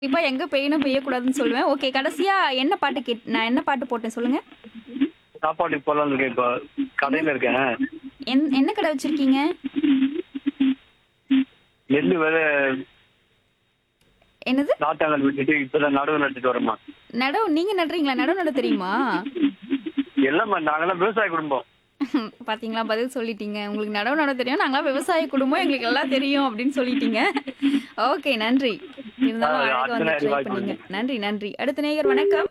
கண்டிப்பா எங்க பெய்யணும் பெய்யக்கூடாதுன்னு சொல்லுவேன் ஓகே கடைசியா என்ன பாட்டு கேட் நான் என்ன பாட்டு போட்டேன் சொல்லுங்க சாப்பாடு போலாம் இருக்கேன் இப்போ கடையில இருக்கேன் என் என்ன கடை வச்சிருக்கீங்க நெல் வேற என்னது நாட்டாங்கல் விட்டுட்டு இப்பதான் நடுவு நட்டுட்டு வரமா நடவு நீங்க நடுறீங்களா நடவு நட தெரியுமா எல்லாமே நாங்கெல்லாம் விவசாய குடும்பம் பாத்தீங்களா பதில் சொல்லிட்டீங்க உங்களுக்கு நடவு நட தெரியும் நாங்களாம் விவசாய குடும்பம் எங்களுக்கு எல்லாம் தெரியும் அப்படின்னு சொல்லிட்டீங்க ஓகே நன்றி இருந்தாலும் ஆ, அழகா வந்து அடுத்த ட்ரை நேரம் பண்ணீங்க நன்றி நன்றி அடுத்த நேயர் வணக்கம்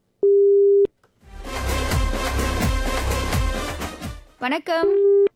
வணக்கம்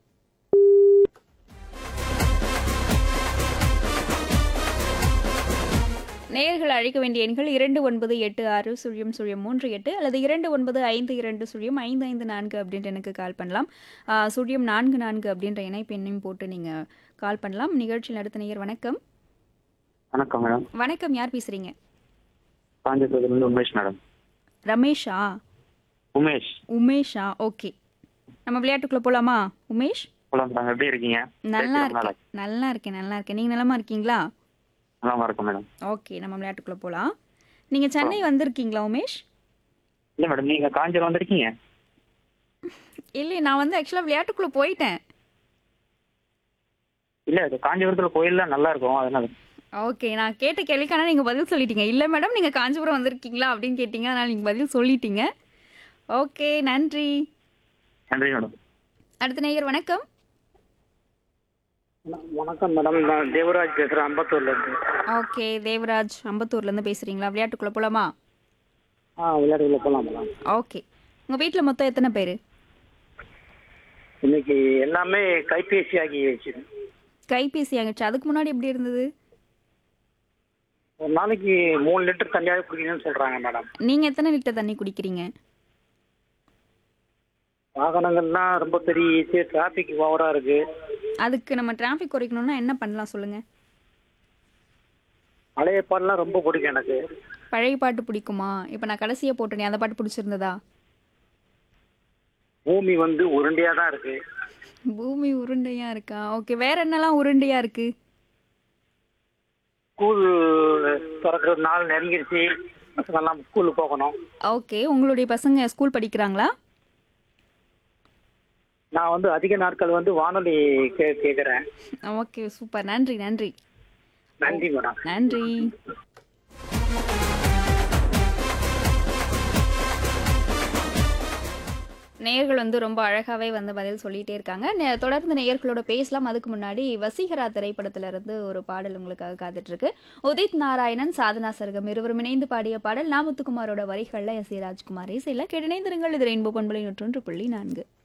நேயர்கள் அழைக்க வேண்டிய எண்கள் இரண்டு ஒன்பது எட்டு ஆறு சுழியம் சுழியம் மூன்று எட்டு அல்லது இரண்டு ஒன்பது ஐந்து இரண்டு சுழியம் ஐந்து ஐந்து நான்கு அப்படின்ட்டு எனக்கு கால் பண்ணலாம் ஆ, சுழியம் நான்கு நான்கு அப்படின்ற இணைப்பு எண்ணையும் போட்டு நீங்கள் கால் பண்ணலாம் நிகழ்ச்சியில் அடுத்த நேயர் வணக்கம் வணக்கம் மேடம் வணக்கம் யார் பேசுறீங்க காஞ்சிபுரத்துல உமேஷ் மேடம் ரமேஷா உமேஷ் உமேஷா ஓகே நம்ம விளையாட்டுக்குள்ள போலாமா உமேஷ் போலாம் மேடம் எப்படி இருக்கீங்க நல்லா பேசி ரொம்ப நாள் இருக்கேன் நல்லா இருக்கேன் நல்லா இருக்கேன் நீங்க நலமா இருக்கீங்களா நலமா இருக்கும் மேடம் ஓகே நம்ம விளையாட்டுக்குள்ள போலாம் நீங்க சென்னை வந்திருக்கீங்களா உமேஷ் இல்ல மேடம் நீங்க காஞ்சிபுரம் வந்திருக்கீங்க இல்லையே நான் வந்து ஆக்சுவலாக விளையாட்டுக்குள்ள போயிட்டேன் இல்ல இது காஞ்சிபுரத்துல கோயில்லாம் நல்லா இருக்கும் அதனால ஓகே நான் கேட்ட கேள்விக்கான நீங்கள் பதில் சொல்லிட்டீங்க இல்லை மேடம் நீங்கள் காஞ்சிபுரம் வந்திருக்கீங்களா அப்படின்னு கேட்டீங்க அதனால் நீங்கள் பதில் சொல்லிட்டீங்க ஓகே நன்றி நன்றி மேடம் அடுத்த நேயர் வணக்கம் வணக்கம் மேடம் நான் தேவராஜ் பேசுறேன் அம்பத்தூர்ல இருந்து ஓகே தேவராஜ் அம்பத்தூர்லேருந்து பேசுகிறீங்களா விளையாட்டுக்குள்ளே போகலாமா ஆ விளையாட்டுக்குள்ள போலாம் மேடம் ஓகே உங்கள் வீட்டில் மொத்தம் எத்தனை பேர் இன்னைக்கு எல்லாமே கைபேசி ஆகிடுச்சு கைபேசி ஆகிடுச்சு அதுக்கு முன்னாடி எப்படி இருந்தது ஒரு நாளைக்கு மூணு லிட்டர் தண்ணியாவது குடிக்கணும்னு சொல்றாங்க மேடம் நீங்கள் எத்தனை லிட்டர் தண்ணி குடிக்கிறீங்க வாகனங்கள்லாம் ரொம்ப பெரிய டிராபிக் ஓவரா இருக்கு அதுக்கு நம்ம டிராஃபிக் குறைக்கணும்னா என்ன பண்ணலாம் சொல்லுங்கள் பழைய பாடலாம் ரொம்ப பிடிக்கும் எனக்கு பழைய பாட்டு பிடிக்குமா இப்போ நான் கடைசியாக போட்டேனே அந்த பாட்டு பிடிச்சிருந்ததா பூமி வந்து உருண்டையா தான் இருக்கு பூமி உருண்டையாக இருக்கா ஓகே வேற என்னலாம் உருண்டையாக இருக்குது ஸ்கூல் திறக்கிற நாள் நெருங்கிருச்சு பசங்கெல்லாம் ஸ்கூலுக்கு போகணும் ஓகே உங்களுடைய பசங்க ஸ்கூல் படிக்கிறாங்களா நான் வந்து அதிக நாட்கள் வந்து வானொலி கே கேட்குறேன் ஓகே சூப்பர் நன்றி நன்றி நன்றி மேடம் நன்றி நேயர்கள் வந்து ரொம்ப அழகாவே வந்து பதில் சொல்லிட்டே இருக்காங்க நே- தொடர்ந்து நேயர்களோட பேசலாம் அதுக்கு முன்னாடி வசீகரா திரைப்படத்துல இருந்து ஒரு பாடல் உங்களுக்காக காத்துட்டு இருக்கு உதித் நாராயணன் சாதனா சர்கம் இருவரும் இணைந்து பாடிய பாடல் நாமுத்துக்குமாரோட வரிகள்ல எஸ் ஏ ராஜ்குமார் இசையில கேட்டிணைந்திருங்கள் இது ரெயின்போ பண்பலை நூற்றொன்று புள்ளி நான்கு